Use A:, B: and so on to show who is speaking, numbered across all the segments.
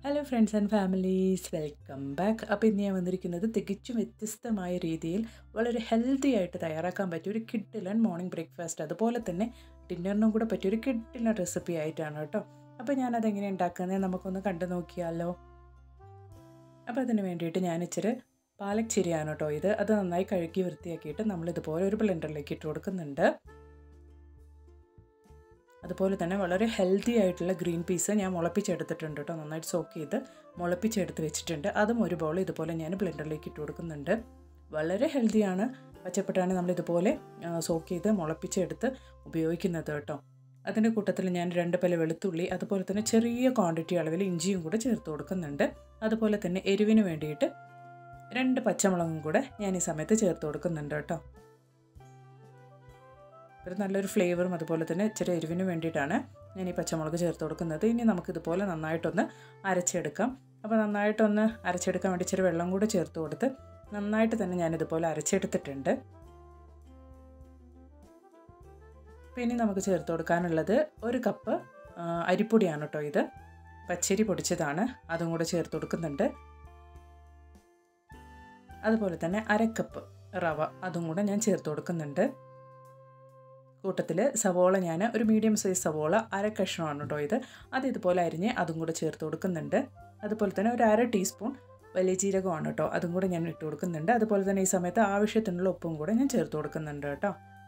A: hello friends and families welcome back അപ്പോൾ ഇന്ന് ഞാൻ വന്നിരിക്കുന്നത് തികച്ചും വ്യത്യസ്തമായ രീതിയിൽ വളരെ ഹെൽത്തി ആയിട്ട് തയ്യാറാക്കാൻ പറ്റിയ ഒരു കിഡിലൻ മോർണിംഗ് ബ്രേക്ക്ഫാസ്റ്റ് അതുപോലെ തന്നെ ഡിന്നറിനും കൂടെ പറ്റിയ ഒരു കിഡിലൻ റെസിപ്പി ആയിട്ടാണ് കേട്ടോ അപ്പോൾ ഞാനതെങ്ങനെ ഉണ്ടാക്കുന്നത് നമുക്കൊന്ന് കണ്ടു നോക്കിയാലോ അപ്പോൾ അതിന് വേണ്ടിയിട്ട് ഞാൻ ഇച്ചിരി പാലക് ചിരിയാണ് കേട്ടോ ഇത് അത് നന്നായി കഴുകി വൃത്തിയാക്കിയിട്ട് നമ്മളിതുപോലെ ഒരു ബ്ലെൻഡറിലേക്ക് ഇട്ട് കൊടുക്കുന്നുണ്ട് അതുപോലെ തന്നെ വളരെ ഹെൽത്തി ആയിട്ടുള്ള ഗ്രീൻ പീസ് ഞാൻ മുളപ്പിച്ചെടുത്തിട്ടുണ്ട് കേട്ടോ നന്നായിട്ട് സോക്ക് ചെയ്ത് മുളപ്പിച്ചെടുത്ത് വെച്ചിട്ടുണ്ട് അതും ഒരു ബോൾ ഇതുപോലെ ഞാൻ ബ്ലെൻഡറിലേക്ക് ഇട്ട് കൊടുക്കുന്നുണ്ട് വളരെ ഹെൽത്തിയാണ് പച്ചപ്പട്ടാണ് നമ്മൾ ഇതുപോലെ സോക്ക് ചെയ്ത് മുളപ്പിച്ചെടുത്ത് ഉപയോഗിക്കുന്നത് കേട്ടോ അതിൻ്റെ കൂട്ടത്തിൽ ഞാൻ രണ്ട് പല വെളുത്തുള്ളി അതുപോലെ തന്നെ ചെറിയ ക്വാണ്ടിറ്റി അളവിൽ ഇഞ്ചിയും കൂടെ ചേർത്ത് കൊടുക്കുന്നുണ്ട് അതുപോലെ തന്നെ എരിവിന് വേണ്ടിയിട്ട് രണ്ട് പച്ചമുളകും കൂടെ ഞാൻ ഈ സമയത്ത് ചേർത്ത് കൊടുക്കുന്നുണ്ട് കേട്ടോ ഒരു നല്ലൊരു ഫ്ലേവറും അതുപോലെ തന്നെ ഇച്ചിരി എരിവിന് വേണ്ടിയിട്ടാണ് ഞാൻ ഈ പച്ചമുളക് ചേർത്ത് കൊടുക്കുന്നത് ഇനി നമുക്കിതുപോലെ നന്നായിട്ടൊന്ന് അരച്ചെടുക്കാം അപ്പോൾ നന്നായിട്ടൊന്ന് അരച്ചെടുക്കാൻ വേണ്ടി ഇച്ചിരി വെള്ളം കൂടെ ചേർത്ത് കൊടുത്ത് നന്നായിട്ട് തന്നെ ഞാനിതുപോലെ അരച്ചെടുത്തിട്ടുണ്ട് പിന്നെ നമുക്ക് ചേർത്ത് കൊടുക്കാനുള്ളത് ഒരു കപ്പ് അരിപ്പൊടിയാണ് കേട്ടോ ഇത് പച്ചരി പൊടിച്ചതാണ് അതും കൂടെ ചേർത്ത് കൊടുക്കുന്നുണ്ട് അതുപോലെ തന്നെ അരക്കപ്പ് റവ അതും കൂടെ ഞാൻ ചേർത്ത് കൊടുക്കുന്നുണ്ട് കൂട്ടത്തിൽ സവോള ഞാൻ ഒരു മീഡിയം സൈസ് സവോള അര കഷ്ണമാണ് കേട്ടോ ഇത് അത് ഇതുപോലെ അരിഞ്ഞ് അതും കൂടെ ചേർത്ത് കൊടുക്കുന്നുണ്ട് അതുപോലെ തന്നെ ഒരു അര ടീസ്പൂൺ വലിയ ജീരകമാണ് കേട്ടോ അതും കൂടെ ഞാൻ ഇട്ട് കൊടുക്കുന്നുണ്ട് അതുപോലെ തന്നെ ഈ സമയത്ത് ആവശ്യത്തിനുള്ള ഉപ്പും കൂടെ ഞാൻ ചേർത്ത് കൊടുക്കുന്നുണ്ട് കേട്ടോ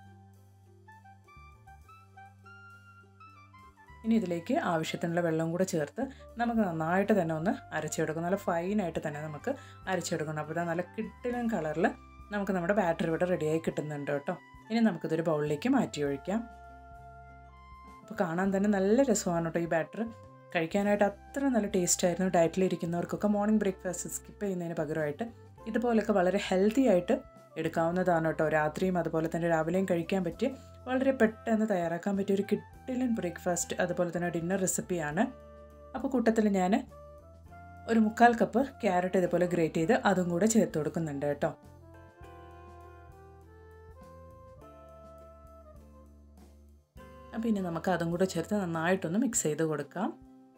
A: ഇനി ഇതിലേക്ക് ആവശ്യത്തിനുള്ള വെള്ളം കൂടെ ചേർത്ത് നമുക്ക് നന്നായിട്ട് തന്നെ ഒന്ന് അരച്ചെടുക്കും നല്ല ഫൈനായിട്ട് തന്നെ നമുക്ക് അരച്ചെടുക്കണം അപ്പോൾ നല്ല കിട്ടിലും കളറിൽ നമുക്ക് നമ്മുടെ ബാറ്ററി ഇവിടെ റെഡിയായി കിട്ടുന്നുണ്ട് കേട്ടോ ഇനി നമുക്കിതൊരു ബൗളിലേക്ക് മാറ്റി ഒഴിക്കാം അപ്പോൾ കാണാൻ തന്നെ നല്ല രസമാണ് കേട്ടോ ഈ ബാറ്റർ കഴിക്കാനായിട്ട് അത്ര നല്ല ടേസ്റ്റ് ആയിരുന്നു ഡയറ്റിലിരിക്കുന്നവർക്കൊക്കെ മോർണിംഗ് ബ്രേക്ക്ഫാസ്റ്റ് സ്കിപ്പ് ചെയ്യുന്നതിന് പകരമായിട്ട് ഇതുപോലൊക്കെ വളരെ ഹെൽത്തി ആയിട്ട് എടുക്കാവുന്നതാണ് കേട്ടോ രാത്രിയും അതുപോലെ തന്നെ രാവിലെയും കഴിക്കാൻ പറ്റിയ വളരെ പെട്ടെന്ന് തയ്യാറാക്കാൻ പറ്റിയ ഒരു കിട്ടിലൻ ബ്രേക്ക്ഫാസ്റ്റ് അതുപോലെ തന്നെ ഡിന്നർ റെസിപ്പിയാണ് അപ്പോൾ കൂട്ടത്തിൽ ഞാൻ ഒരു മുക്കാൽ കപ്പ് ക്യാരറ്റ് ഇതുപോലെ ഗ്രേറ്റ് ചെയ്ത് അതും കൂടെ ചേർത്ത് കൊടുക്കുന്നുണ്ട് കേട്ടോ അപ്പോൾ ഇനി നമുക്ക് അതും കൂടെ ചേർത്ത് നന്നായിട്ടൊന്ന് മിക്സ് ചെയ്ത് കൊടുക്കാം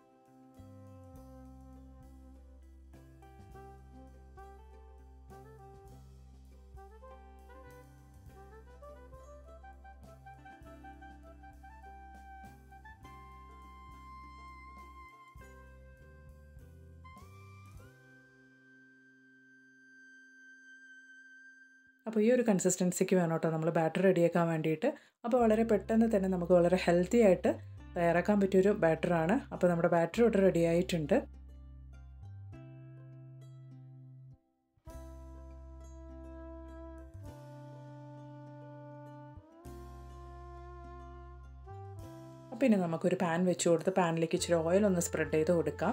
A: അപ്പോൾ ഈ ഒരു കൺസിസ്റ്റൻസിക്ക് വേണം കേട്ടോ നമ്മൾ ബാറ്റർ റെഡിയാക്കാൻ വേണ്ടിയിട്ട് അപ്പോൾ വളരെ പെട്ടെന്ന് തന്നെ നമുക്ക് വളരെ ഹെൽത്തി ആയിട്ട് തയ്യാറാക്കാൻ പറ്റിയൊരു ബാറ്ററാണ് അപ്പോൾ നമ്മുടെ ബാറ്റർ ഇവിടെ റെഡി ആയിട്ടുണ്ട് അപ്പോൾ ഇനി നമുക്കൊരു പാൻ വെച്ച് കൊടുത്ത് പാനിലേക്ക് ഇച്ചിരി ഓയിൽ ഒന്ന് സ്പ്രെഡ് ചെയ്ത് കൊടുക്കാം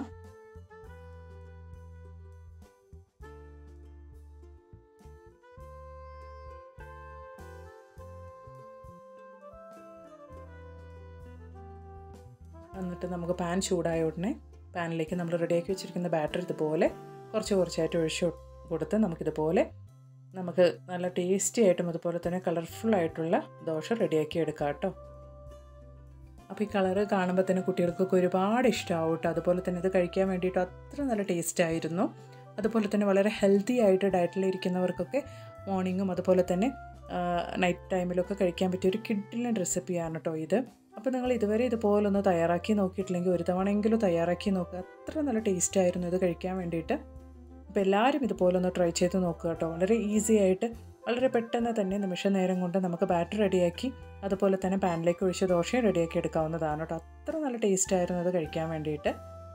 A: എന്നിട്ട് നമുക്ക് പാൻ ചൂടായ ഉടനെ പാനിലേക്ക് നമ്മൾ റെഡിയാക്കി വെച്ചിരിക്കുന്ന ബാറ്റർ ഇതുപോലെ കുറച്ച് കുറച്ചായിട്ട് ഒഴിച്ച് കൊടുത്ത് നമുക്കിതുപോലെ നമുക്ക് നല്ല ടേസ്റ്റി ആയിട്ടും അതുപോലെ തന്നെ കളർഫുൾ ആയിട്ടുള്ള ദോശ റെഡിയാക്കി എടുക്കാം കേട്ടോ അപ്പോൾ ഈ കളറ് കാണുമ്പോൾ തന്നെ കുട്ടികൾക്കൊക്കെ ഒരുപാട് ഇഷ്ടമാവും കേട്ടോ അതുപോലെ തന്നെ ഇത് കഴിക്കാൻ വേണ്ടിയിട്ട് അത്ര നല്ല ടേസ്റ്റ് ആയിരുന്നു അതുപോലെ തന്നെ വളരെ ഹെൽത്തി ആയിട്ട് ഡയറ്റിലിരിക്കുന്നവർക്കൊക്കെ മോർണിംഗും അതുപോലെ തന്നെ നൈറ്റ് ടൈമിലൊക്കെ കഴിക്കാൻ പറ്റിയ ഒരു കിഡിലൻ റെസിപ്പിയാണ് കേട്ടോ ഇത് അപ്പോൾ നിങ്ങൾ ഇതുവരെ ഇതുപോലൊന്ന് തയ്യാറാക്കി നോക്കിയിട്ടില്ലെങ്കിൽ ഒരു തവണയെങ്കിലും തയ്യാറാക്കി നോക്കുക അത്ര നല്ല ടേസ്റ്റ് ആയിരുന്നു ഇത് കഴിക്കാൻ വേണ്ടിയിട്ട് അപ്പോൾ എല്ലാവരും ഇതുപോലൊന്ന് ട്രൈ ചെയ്ത് നോക്കുക കേട്ടോ വളരെ ഈസി ആയിട്ട് വളരെ പെട്ടെന്ന് തന്നെ നിമിഷ നേരം കൊണ്ട് നമുക്ക് ബാറ്റർ റെഡിയാക്കി അതുപോലെ തന്നെ പാനിലേക്ക് ഒഴിച്ച് ദോശയും റെഡിയാക്കി എടുക്കാവുന്നതാണ് കേട്ടോ അത്ര നല്ല ടേസ്റ്റ് ആയിരുന്നു അത് കഴിക്കാൻ വേണ്ടിയിട്ട്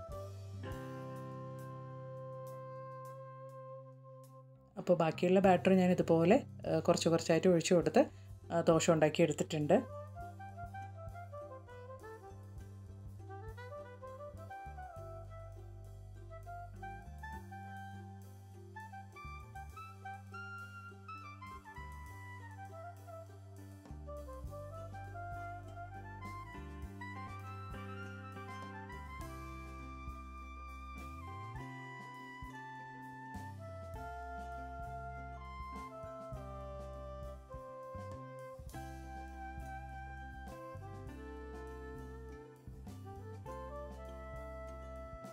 A: അപ്പോൾ ബാക്കിയുള്ള ബാറ്റർ ഞാൻ ഇതുപോലെ കുറച്ച് കുറച്ചായിട്ട് ഒഴിച്ചു കൊടുത്ത് ദോശ ഉണ്ടാക്കി എടുത്തിട്ടുണ്ട്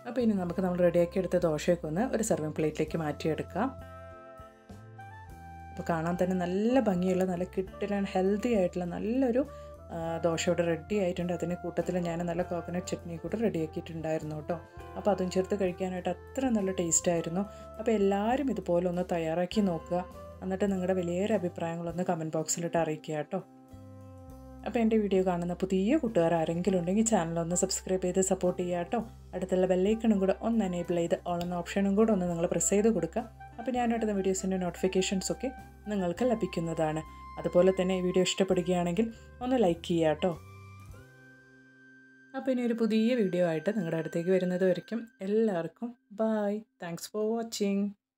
A: അപ്പോൾ ഇനി നമുക്ക് നമ്മൾ റെഡിയാക്കി എടുത്ത ദോശയൊക്കെ ഒന്ന് ഒരു സെർവിങ് പ്ലേറ്റിലേക്ക് മാറ്റിയെടുക്കാം അപ്പോൾ കാണാൻ തന്നെ നല്ല ഭംഗിയുള്ള നല്ല കിട്ടില്ല ഹെൽത്തി ആയിട്ടുള്ള നല്ലൊരു ദോശ ഇവിടെ റെഡി ആയിട്ടുണ്ട് അതിന് കൂട്ടത്തിൽ ഞാൻ നല്ല കോക്കനട്ട് ചട്നി കൂടെ റെഡിയാക്കിയിട്ടുണ്ടായിരുന്നു കേട്ടോ അപ്പോൾ അതും ചേർത്ത് കഴിക്കാനായിട്ട് അത്ര നല്ല ടേസ്റ്റ് ആയിരുന്നു അപ്പോൾ എല്ലാവരും ഇതുപോലെ ഒന്ന് തയ്യാറാക്കി നോക്കുക എന്നിട്ട് നിങ്ങളുടെ വലിയൊരു അഭിപ്രായങ്ങളൊന്ന് കമൻറ്റ് ബോക്സിലിട്ട് അറിയിക്കുക കേട്ടോ അപ്പോൾ എൻ്റെ വീഡിയോ കാണുന്ന പുതിയ കൂട്ടുകാർ ആരെങ്കിലും ഉണ്ടെങ്കിൽ ചാനലൊന്ന് സബ്സ്ക്രൈബ് ചെയ്ത് സപ്പോർട്ട് ചെയ്യുക കേട്ടോ അടുത്തുള്ള ബെല്ലൈക്കണും കൂടെ ഒന്ന് എനേബിൾ ചെയ്ത് ഓൾ എന്ന ഓപ്ഷനും കൂടെ ഒന്ന് നിങ്ങൾ പ്രസ് ചെയ്ത് കൊടുക്കുക അപ്പോൾ ഞാൻ ഇടുന്ന വീഡിയോസിൻ്റെ നോട്ടിഫിക്കേഷൻസ് ഒക്കെ നിങ്ങൾക്ക് ലഭിക്കുന്നതാണ് അതുപോലെ തന്നെ ഈ വീഡിയോ ഇഷ്ടപ്പെടുകയാണെങ്കിൽ ഒന്ന് ലൈക്ക് ചെയ്യുക കേട്ടോ അപ്പോൾ ഇനി ഒരു പുതിയ വീഡിയോ ആയിട്ട് നിങ്ങളുടെ അടുത്തേക്ക് വരുന്നത് വരയ്ക്കും എല്ലാവർക്കും ബായ് താങ്ക്സ് ഫോർ വാച്ചിങ്